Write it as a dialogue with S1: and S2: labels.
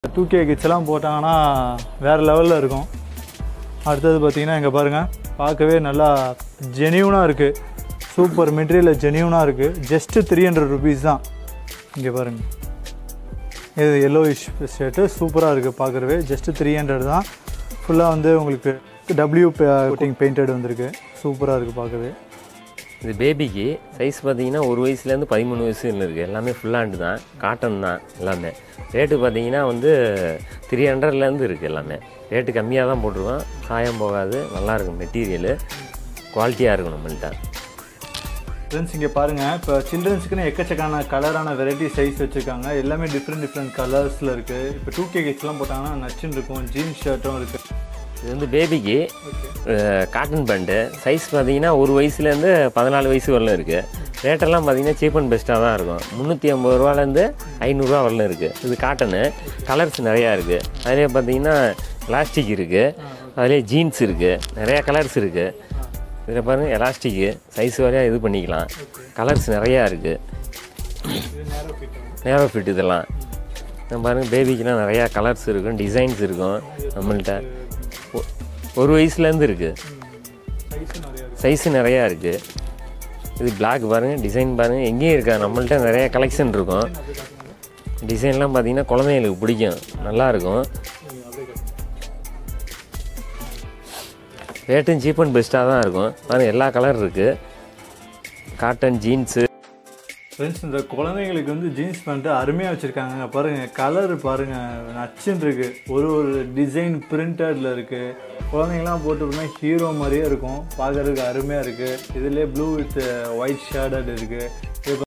S1: two K கிட்ஸ்லாம் போட்டாங்கன்னா வேறு லெவலில் இருக்கும் அடுத்தது பார்த்தீங்கன்னா இங்கே பாருங்கள் பார்க்கவே நல்லா ஜெனியூனாக இருக்குது சூப்பர் மெட்டீரியல் ஜெனியூனாக இருக்குது ஜஸ்ட்டு த்ரீ ஹண்ட்ரட் ருபீஸ் தான் இங்கே பாருங்கள் இது எல்லோயிஷ் ஷர்ட்டு சூப்பராக இருக்குது பார்க்குறவே ஜஸ்ட்டு த்ரீ ஹண்ட்ரட் தான் ஃபுல்லாக வந்து உங்களுக்கு டபிள்யூ கோட்டிங் பெயிண்டட் வந்திருக்கு சூப்பராக இருக்குது பார்க்கவே
S2: இது பேபிக்கு சைஸ் பார்த்தீங்கன்னா ஒரு வயசுலேருந்து பதிமூணு வயசு இருக்குது எல்லாமே ஃபுல் ஹேண்டு தான் காட்டன் தான் எல்லாமே ரேட்டு பார்த்தீங்கன்னா வந்து த்ரீ ஹண்ட்ரட்லேருந்து இருக்குது எல்லாமே ரேட்டு கம்மியாக தான் போட்டிருக்கோம் சாயம் போகாது நல்லா இருக்கும் மெட்டீரியலு குவாலிட்டியாக இருக்கும் நம்மள்ட்ட
S1: ஃப்ரெண்ட்ஸ் இங்கே பாருங்கள் இப்போ சில்ட்ரன்ஸுக்குன்னு எக்கச்சக்கான கலரான வெரைட்டி சைஸ் வச்சுருக்காங்க எல்லாமே டிஃப்ரெண்ட் டிஃப்ரெண்ட் கலர்ஸில் இருக்குது இப்போ டூ கே கிட்ஸ்லாம் போட்டாங்கன்னா நச்சுன்னு இருக்கும் ஜீன்ஸ் ஷர்ட்டும் இருக்குது
S2: இது வந்து பேபிக்கு காட்டன் பேண்ட்டு சைஸ் பார்த்தீங்கன்னா ஒரு வயசுலேருந்து பதினாலு வயசு வரலும் இருக்குது ரேட்டெல்லாம் பார்த்தீங்கன்னா சீப் அண்ட் பெஸ்ட்டாக தான் இருக்கும் முந்நூற்றி ஐம்பது ரூபாலேருந்து ஐநூறுரூவா வரலும் இருக்குது இது காட்டனு கலர்ஸ் நிறையா இருக்குது அதிலே பார்த்தீங்கன்னா எலாஸ்டிக் இருக்குது அதிலே ஜீன்ஸ் இருக்குது நிறையா கலர்ஸ் இருக்குது இதில் பாருங்கள் எலாஸ்டிக்கு சைஸ் வரையா இது பண்ணிக்கலாம் கலர்ஸ் நிறையா இருக்குது நேரோ ஃபிட் இதெல்லாம் நம்ம பாருங்கள் பேபிக்கெலாம் நிறையா கலர்ஸ் இருக்கும் டிசைன்ஸ் இருக்கும் நம்மள்ட்ட ஒ- ஒரு வயசுலேருந்து இருக்குது
S1: சைஸும் நிறையா
S2: சைஸு நிறையா இருக்குது இது பிளாக் பாருங்கள் டிசைன் பாருங்கள் எங்கேயும் இருக்கா நம்மள்ட்ட நிறைய கலெக்ஷன் இருக்கும் டிசைன்லாம் பார்த்தீங்கன்னா குழந்தைங்களுக்கு பிடிக்கும் நல்லாயிருக்கும் ரேட்டும் சீப் அண்ட் பெஸ்ட்டாக தான் இருக்கும் பாருங்கள் எல்லா கலர் இருக்குது காட்டன் ஜீன்ஸு
S1: ஃப்ரெண்ட்ஸ் இந்த குழந்தைங்களுக்கு வந்து ஜீன்ஸ் பேண்ட்டு அருமையாக வச்சுருக்காங்க பாருங்கள் கலர் பாருங்கள் நச்சுன்னு இருக்குது ஒரு ஒரு டிசைன் பிரிண்டடில் இருக்குது குழந்தைங்களாம் போட்டு போனால் ஹீரோ மாதிரியே இருக்கும் பார்க்குறதுக்கு அருமையாக இருக்குது இதுலேயே ப்ளூ வித் ஒயிட் ஷேடட் இருக்குது